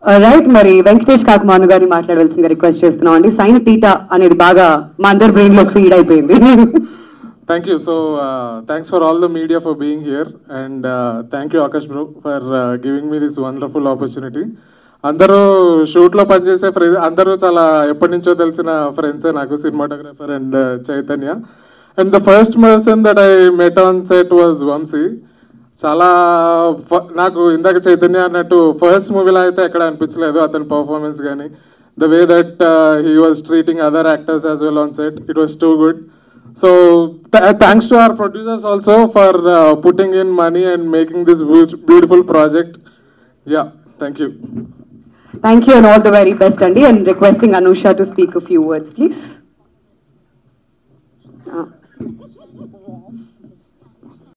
Right మరి వెంకటేష్ కాకుమాను గారిని మాట్లాడవలసిందిగా రిక్వెస్ట్ చేస్తున్నాం అండి సైన్ టీటా అనేది బాగా మా అందరి బ్రెయిన్ లో ఫీడ్ అయిపోయింది Thank you. So, uh, thanks for all the media for being here, and uh, thank you, Akash bro, for uh, giving me this wonderful opportunity. అందరూ షూట్ లో పనిచేసే ఫ్రెండ్ అందరూ చాలా ఎప్పటి నుంచో తెలిసిన ఫ్రెండ్సే నాకు cinematographer and Chaitanya and the first person that I met on set was Vamshi చాలా ఫ- నాకు ఇందాక చైతన్య అన్నట్టు ఫస్ట్ మూవీలో అయితే ఎక్కడ అనిపించలేదు అతని పర్ఫార్మెన్స్ కానీ the way that he was treating other actors as well on set it was too good so thanks to our producers also for putting in money and making this beautiful project yeah thank you thank you and all the very best అండి and requesting Anusha to speak few words please